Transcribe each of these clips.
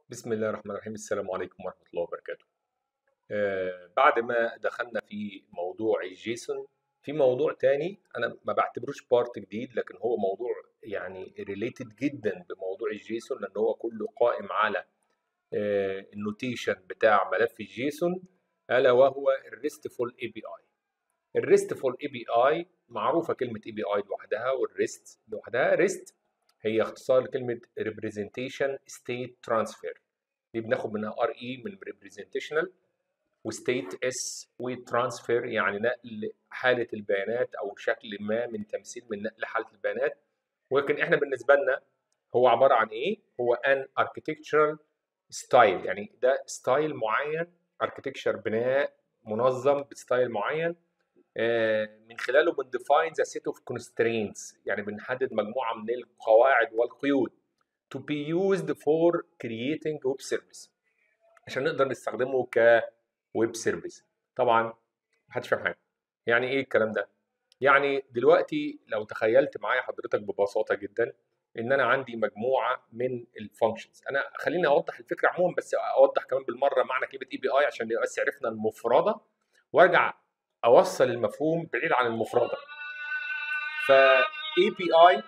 بسم الله الرحمن الرحيم السلام عليكم ورحمة الله وبركاته آه بعد ما دخلنا في موضوع الجيسون في موضوع تاني أنا ما بعتبروش بارت جديد لكن هو موضوع يعني ريليتد جدا بموضوع الجيسون لأن هو كله قائم على آه النوتيشن بتاع ملف الجيسون ألا وهو الريستفول اي بي اي الريستفول اي بي اي معروفة كلمة اي بي اي لوحدها والريست لوحدها ريست هي اختصار لكلمة representation state transfer دي بناخد منها ار اي من representational وستيت اس وترانسفير يعني نقل حالة البيانات أو شكل ما من تمثيل من نقل حالة البيانات ولكن احنا بالنسبة لنا هو عبارة عن ايه؟ هو ان architectural ستايل يعني ده ستايل معين architecture بناء منظم بستايل معين من خلاله بنديفاين ذا سيت اوف كونسترينتس يعني بنحدد مجموعه من القواعد والقيود to be used for creating web service عشان نقدر نستخدمه كويب سيرفيس طبعا محدش فاهم حاجه يعني ايه الكلام ده يعني دلوقتي لو تخيلت معايا حضرتك ببساطه جدا ان انا عندي مجموعه من الفانكشنز انا خليني اوضح الفكره عموما بس اوضح كمان بالمره معنى كلمه اي بي اي عشان بس عرفنا المفرده وارجع اوصل المفهوم بعيد عن المفرده ف اي بي اي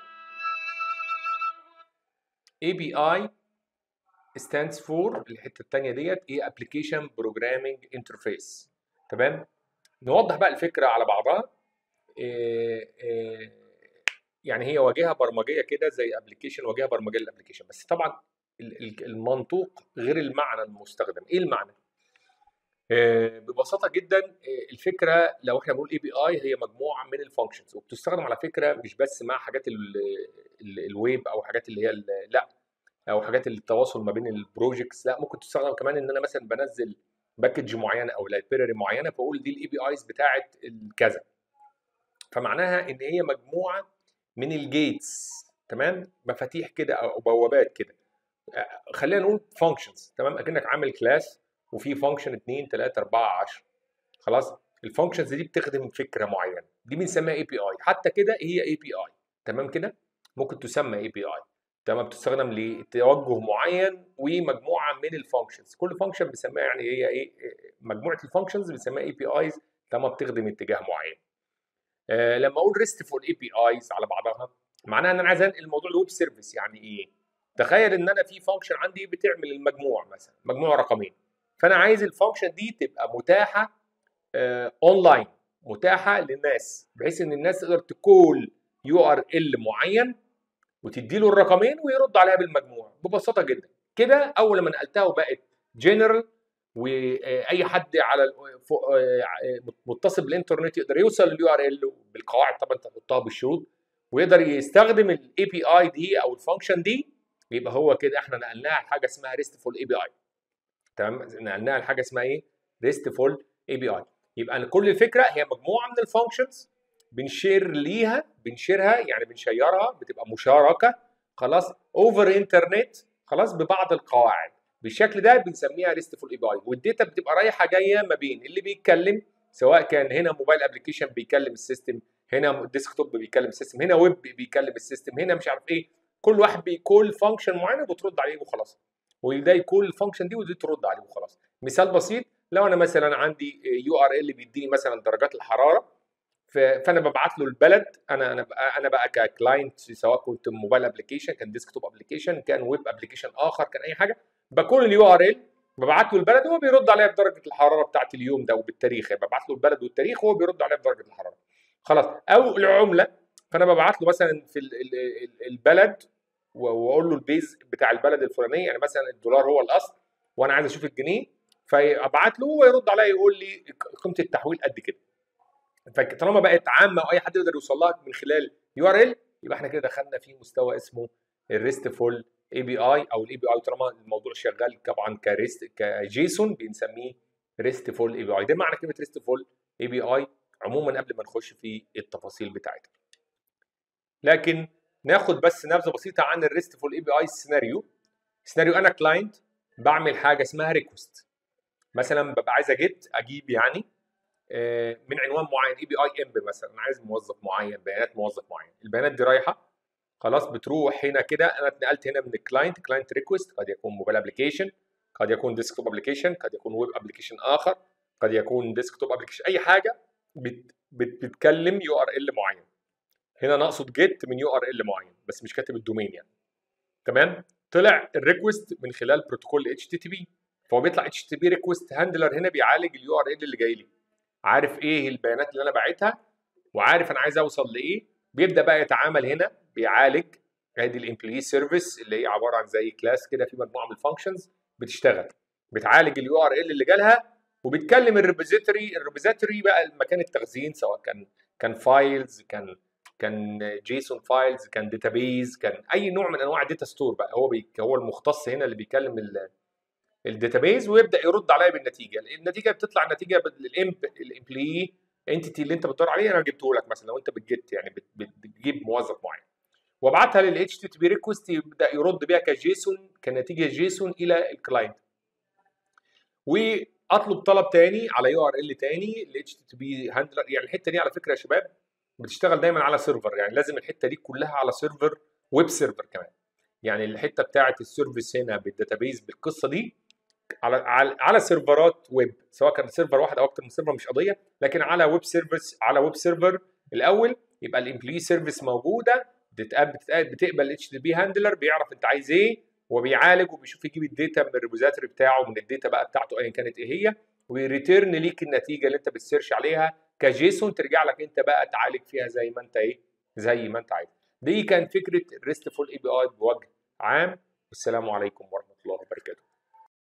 اي بي اي stands for الحته الثانيه ديت ايه ابلكيشن بروجرامينج انترفيس تمام نوضح بقى الفكره على بعضها إيه إيه يعني هي واجهه برمجيه كده زي ابلكيشن واجهه برمجيه للابلكيشن بس طبعا المنطوق غير المعنى المستخدم ايه المعنى ببساطه جدا الفكره لو احنا بنقول اي بي اي هي مجموعه من الفانكشنز وبتستخدم على فكره مش بس مع حاجات الويب او حاجات اللي هي لا او حاجات التواصل ما بين البروجكتس لا ممكن تستخدم كمان ان انا مثلا بنزل باكج معينه او لايبراري معينه فاقول دي الاي بي ايز بتاعه كذا فمعناها ان هي مجموعه من الجيتس تمام مفاتيح كده او بوابات كده خلينا نقول فانكشنز تمام اكنك عامل كلاس وفي فانكشن 2 3 4 10 خلاص الفانكشنز دي بتخدم فكره معينه دي بنسميها اي بي اي حتى كده هي اي بي اي تمام كده ممكن تسمى اي بي اي تمام بتستخدم لتوجه معين ومجموعه من الفانكشنز كل فانكشن بنسميها يعني هي ايه مجموعه الفانكشنز بنسميها اي بي ايز تمام بتخدم اتجاه معين آه لما اقول ريستفول اي بي ايز على بعضها معناها ان انا عايز انقل الموضوع لويب سيرفيس يعني ايه تخيل ان انا في فانكشن عندي بتعمل المجموع مثلا مجموع رقمين فانا عايز الفانكشن دي تبقى متاحه آه اونلاين متاحه للناس بحيث ان الناس تقدر تكول يو ار ال معين وتدي له الرقمين ويرد عليها بالمجموع ببساطه جدا كده اول ما نقلتها وبقت جنرال واي حد على متصل بالانترنت يقدر يوصل لليو ار ال بالقواعد طبعا تحطها بالشروط ويقدر يستخدم الاي بي اي دي او الفانكشن دي يبقى هو كده احنا نقلناها لحاجه اسمها ريستفول اي بي اي تمام نقلناها لحاجه اسمها ايه ريستفول اي بي اي يبقى كل الفكره هي مجموعه من الفانكشنز بنشير ليها بنشيرها يعني بنشيرها بتبقى مشاركه خلاص اوفر انترنت خلاص ببعض القواعد بالشكل ده بنسميها ريستفول اي بي اي والداتا بتبقى رايحه جايه ما بين اللي بيتكلم سواء كان هنا موبايل ابلكيشن بيكلم السيستم هنا ديسكتوب بيكلم السيستم هنا ويب بيكلم السيستم هنا مش عارف ايه كل واحد بيكول فانكشن معينه وبترد عليه وخلاص وده يكون الفانكشن دي ودي ترد عليه وخلاص مثال بسيط لو انا مثلا عندي يو ار ال بيديني مثلا درجات الحراره فانا ببعت له البلد انا انا بقى انا بقى ككلاينت سواء كنت موبايل ابلكيشن كان ديسكتوب ابلكيشن كان ويب ابلكيشن اخر كان اي حاجه بكون اليو ار ال ببعت له البلد وهو بيرد عليا بدرجه الحراره بتاعت اليوم ده وبالتاريخ يعني ببعت له البلد والتاريخ وهو بيرد عليا بدرجه الحراره خلاص او العمله فانا ببعت له مثلا في البلد واقول له البيز بتاع البلد الفلانيه يعني مثلا الدولار هو الاصل وانا عايز اشوف الجنيه فابعت له ويرد عليا يقول لي قيمه التحويل قد كده فطالما بقت عامه واي حد يقدر يوصل لها من خلال يو ار ال يبقى احنا كده دخلنا في مستوى اسمه الريستفول اي بي اي او الاي بي اي طالما الموضوع شغال طبعا كريست كجيسون بنسميه ريستفول اي بي اي ده معنى كلمه ريستفول اي بي اي عموما قبل ما نخش في التفاصيل بتاعتها لكن ناخد بس نبذه بسيطه عن الريستفول اي بي اي سيناريو سيناريو انا كلاينت بعمل حاجه اسمها ريكوست مثلا ببقى عايز اجيت اجيب يعني من عنوان معين اي بي اي ام مثلا انا عايز موظف معين بيانات موظف معين البيانات دي رايحه خلاص بتروح هنا كده انا اتنقلت هنا من الكلاينت كلاينت ريكوست قد يكون موبايل ابلكيشن قد يكون ديسكتوب ابلكيشن قد يكون ويب ابلكيشن اخر قد يكون ديسكتوب ابلكيشن اي حاجه بت بت بتكلم يو ار ال معين هنا انا اقصد جيت من يو ار ال معين بس مش كاتب الدومين يعني تمام طلع الريكوست من خلال بروتوكول اتش تي تي بي فهو بيطلع اتش تي بي ريكوست هاندلر هنا بيعالج اليو ار ال اللي جاي لي عارف ايه البيانات اللي انا باعتها وعارف انا عايز اوصل لايه بيبدا بقى يتعامل هنا بيعالج ادي الامبلوي سيرفيس اللي هي عباره عن زي كلاس كده في مجموعه من الفانكشنز بتشتغل بتعالج اليو ار ال اللي جالها وبتكلم الريبوزيتوري الريبوزيتوري بقى مكان التخزين سواء كان كان فايلز كان كان جيسون فايلز كان داتابيز كان اي نوع من انواع الداتا ستور بقى هو بي هو المختص هنا اللي بيكلم الداتابيز ويبدا يرد عليا بالنتيجه النتيجه بتطلع النتيجه الامب الامبلوي انتيتي اللي انت بتدور عليه انا جبته لك مثلا لو انت بتجيت يعني بتجيب موظف معين وابعتها للاتش تي بي ريكوست يبدا يرد بيها كجيسون كنتيجه جيسون الى الكلاينت واطلب طلب تاني على يو ار ال تاني الاتش تي بي هاندلر يعني الحته دي على فكره يا شباب بتشتغل دايما على سيرفر يعني لازم الحته دي كلها على سيرفر ويب سيرفر كمان يعني الحته بتاعه السيرفيس هنا بالداتابيز بالقصه دي على على, على سيرفرات ويب سواء كان سيرفر واحد او اكتر من سيرفر مش قضيه لكن على ويب سيرفيس على ويب سيرفر الاول يبقى الامبلوي سيرفيس موجوده بتقبل الاتش تي بي هاندلر بيعرف انت عايز ايه وبيعالج وبيشوف يجيب الداتا من الريبوزيتوري بتاعه من الداتا بقى بتاعته ايا كانت ايه هي ويريتيرن ليك النتيجه اللي انت بتسيرش عليها كجيسون ترجع لك انت بقى تعالج فيها زي ما انت ايه زي ما انت عايز دي كان فكره الريستفول اي بي اي بوجه عام والسلام عليكم ورحمه الله وبركاته